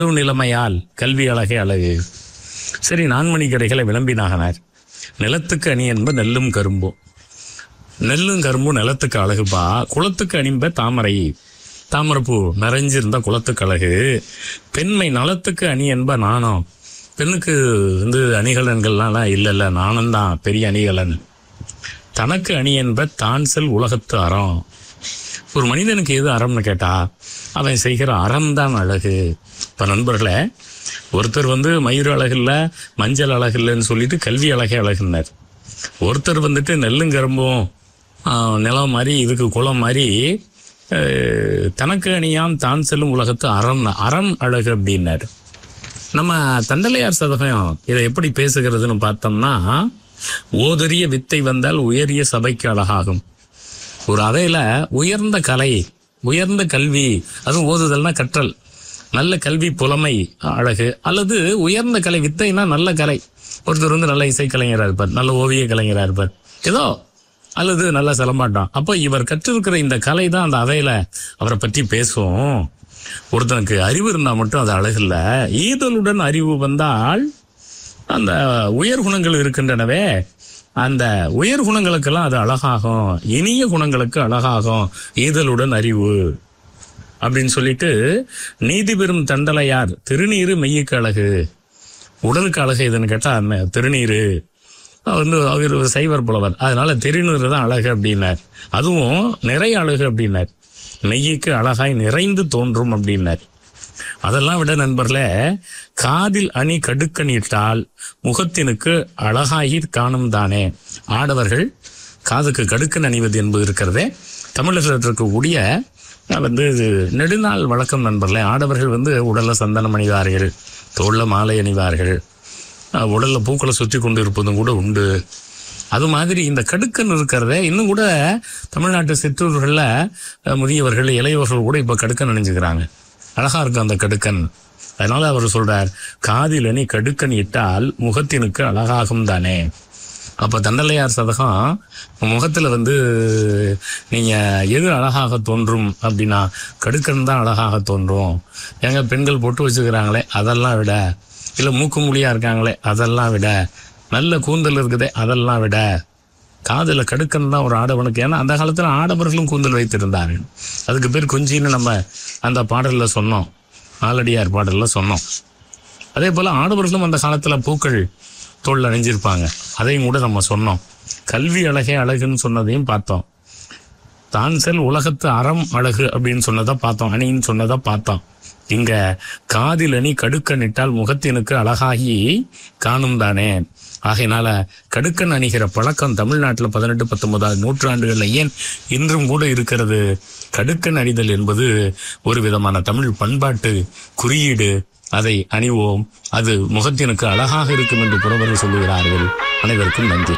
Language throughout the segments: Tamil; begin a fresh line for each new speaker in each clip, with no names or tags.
நிலைமையால் கல்வி அழகே அழகு சரி நான்மணி கடைகளை விளம்பினாகனார் நிலத்துக்கு அணி என்ப நெல்லும் கரும்பும் நெல்லும் கரும்பும் நிலத்துக்கு அழகுப்பா குளத்துக்கு அணிம்ப தாமரை தாமரைப்பூ நிறைஞ்சிருந்த குளத்துக்கு அழகு பெண்மை நலத்துக்கு அணி என்ப நாணம் பெண்ணுக்கு வந்து அணிகலன்கள்லாம் இல்லைல்ல நாணம் தான் பெரிய அணிகலன் தனக்கு அணி என்ப தான் செல் உலகத்து அறம் ஒரு மனிதனுக்கு எது அறம்னு கேட்டா அவன் செய்கிற அறம் தான் அழகு இப்போ நண்பர்களே ஒருத்தர் வந்து மயூர் அழகில்ல மஞ்சள் அழகில்லைன்னு சொல்லிட்டு கல்வி அழகே அழகுன்னார் ஒருத்தர் வந்துட்டு நெல்லும் கரும்பும் ஆ, நிலம் மாதிரி இதுக்கு குளம் மாதிரி அஹ், தனக்கு அணியாம் தான் செல்லும் உலகத்து அறம் அறம் அழகு அப்படின்னாரு நம்ம தண்டலையார் சதகம் இதை எப்படி பேசுகிறதுன்னு பார்த்தோம்னா ஓதரிய வித்தை வந்தால் உயரிய சபைக்கு அழகாகும் ஒரு அவையில உயர்ந்த கலை உயர்ந்த கல்வி அதுவும் ஓதுதல்னா கற்றல் நல்ல கல்வி புலமை அழகு அல்லது உயர்ந்த கலை வித்தைனா நல்ல கலை ஒருத்தர் வந்து நல்ல இசைக்கலைஞராக இருப்பார் நல்ல ஓவிய கலைஞராக இருப்பார் ஏதோ அல்லது நல்ல சிலம்பாட்டம் அப்போ இவர் கற்றிருக்கிற இந்த கலை தான் அந்த அவையில அவரை பற்றி பேசும் ஒருத்தனுக்கு அறிவு இருந்தால் மட்டும் அது அழகு இல்லை ஈதலுடன் அறிவு வந்தால் அந்த உயர் குணங்கள் இருக்கின்றனவே அந்த உயர் குணங்களுக்கெல்லாம் அது அழகாகும் இனிய குணங்களுக்கு அழகாகும் ஈதலுடன் அறிவு அப்படின்னு சொல்லிட்டு நீதி பெறும் தண்டலையார் திருநீரு மெய்யுக்கு அழகு உடலுக்கு அழகு எதுன்னு கேட்டா ம- திருநீரு அவர் வந்து அவர் ஒரு சைவர் புலவர் அதனால திருநீரு தான் அழகு அப்படின்னார் அதுவும் நிறைய அழகு அப்படின்னார் மெய்யுக்கு அழகாய் நிறைந்து தோன்றும் அப்படின்னார் அதெல்லாம் விட நண்பர்களே காதில் அணி கடுக்கணிட்டால் முகத்தினுக்கு அழகாகி காணும் தானே ஆடவர்கள் காதுக்கு கடுக்கன் அணிவது என்பது இருக்கிறதே தமிழகத்தில் இருக்கக்கூடிய அஹ், வந்து இது நெடுநாள் வழக்கம் நண்பர்களே ஆடவர்கள் வந்து உடல்ல சந்தனம் அணிவார்கள் தோல்ல மாலை அணிவார்கள் அஹ், உடல்ல பூக்களை சுற்றி கொண்டு இருப்பதும் கூட உண்டு அது மாதிரி இந்த கடுக்கன் இருக்கிறதே இன்னும் கூட தமிழ்நாட்டு சிற்றூர்களில் அஹ், முதியவர்கள் இளையவர்கள் கூட இப்போ கடுக்கன் அணிஞ்சுக்கிறாங்க அழகா இருக்கும் அந்த கடுக்கன் அதனால அவர் சொல்றார் காதில் அணி கடுக்கன் இட்டால் முகத்தினுக்கு அழகாகும் தானே அப்ப தண்டலையார் சதகம் முகத்துல வந்து நீங்க எது அழகாக தோன்றும் அப்படின்னா கடுக்கன் தான் அழகாக தோன்றும் ஏங்க பெண்கள் பொட்டு வச்சுக்கிறாங்களே அதெல்லாம் விட இல்ல மூக்கு மொழியா இருக்காங்களே அதெல்லாம் விட நல்ல கூந்தல் இருக்குதே அதெல்லாம் விட காதுல கடுக்கன் தான் ஒரு ஆடவனுக்கு ஏன்னா அந்த காலத்துல ஆடவர்களும் கூந்தல் வைத்திருந்தார்கள் அதுக்கு பேர் குஞ்சின்னு நம்ம அந்த பாடல்ல சொன்னோம் நாலடியார் பாடல்ல சொன்னோம் அதே போல ஆடவர்களும் அந்த காலத்துல பூக்கள் தோல் அணிஞ்சிருப்பாங்க அதையும் கூட நம்ம சொன்னோம் கல்வி அழகே அழகுன்னு சொன்னதையும் பார்த்தோம் தான் செல் உலகத்து அறம் அழகு அப்படின்னு சொன்னதை பார்த்தோம் அணின்னு சொன்னதை பார்த்தோம் இங்க காதில் அணி கடுக்கன் இட்டால் முகத்தினுக்கு அழகாகி காணும் தானே ஆகையினால கடுக்கன் அணிகிற பழக்கம் தமிழ்நாட்டில் பதினெட்டு பத்தொன்பதாவது நூற்றாண்டுகள்ல ஏன் இன்றும் கூட இருக்கிறது கடுக்கன் அணிதல் என்பது ஒரு விதமான தமிழ் பண்பாட்டு குறியீடு அதை அணிவோம் அது முகத்தினுக்கு அழகாக இருக்கும் என்று புறவர்கள் சொல்லுகிறார்கள் அனைவருக்கும் நன்றி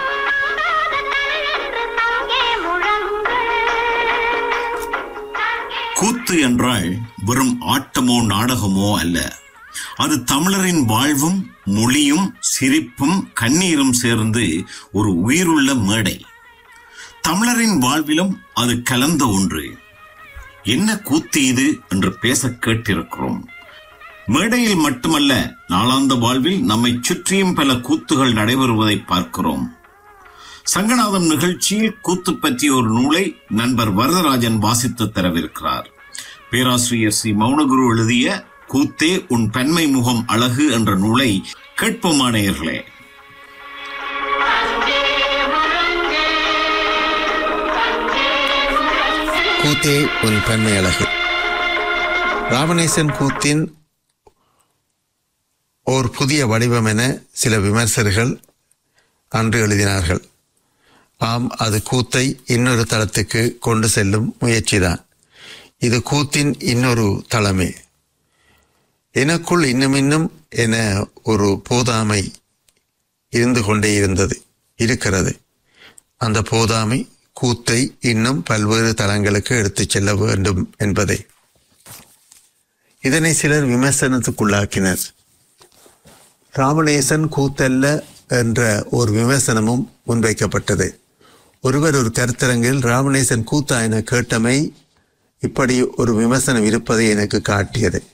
கூத்து என்றால் வெறும் ஆட்டமோ நாடகமோ அல்ல அது தமிழரின் வாழ்வும் மொழியும் சிரிப்பும் கண்ணீரும் சேர்ந்து ஒரு உயிருள்ள மேடை தமிழரின் வாழ்விலும் அது கலந்த ஒன்று என்ன கூத்து இது என்று பேச கேட்டிருக்கிறோம் மேடையில் மட்டுமல்ல நாளாந்த வாழ்வில் நம்மை சுற்றியும் பல கூத்துகள் நடைபெறுவதை பார்க்கிறோம் சங்கநாதம் நிகழ்ச்சியில் கூத்து பற்றிய ஒரு நூலை நண்பர் வரதராஜன் வாசித்து தரவிருக்கிறார் பேராசிரியர் சி மௌனகுரு எழுதிய கூத்தே உன் பெண்மை முகம் அழகு என்ற நூலை கேட்போமானேயர்களே
கூத்தே உன் பெண்மை அழகு ராமநேசன் கூத்தின் ஓர் புதிய வடிவம் என சில விமர்சகர்கள் அன்று எழுதினார்கள் ஆம் அது கூத்தை இன்னொரு தளத்துக்கு கொண்டு செல்லும் முயற்சிதான் இது கூத்தின் இன்னொரு தளமே எனக்குள் இன்னும் இன்னும் என ஒரு போதாமை இருந்து கொண்டே இருந்தது இருக்கிறது அந்த போதாமை கூத்தை இன்னும் பல்வேறு தளங்களுக்கு எடுத்துச் செல்ல வேண்டும் என்பதை இதனை சிலர் விமர்சனத்துக்குள்ளாக்கினர் ராமநேசன் கூத்தல்ல என்ற ஒரு விமர்சனமும் முன்வைக்கப்பட்டது ஒருவர் ஒரு கருத்தரங்கில் ராமநேசன் கூத்தா என கேட்டமை இப்படி ஒரு விமர்சனம் இருப்பதை எனக்கு காட்டியது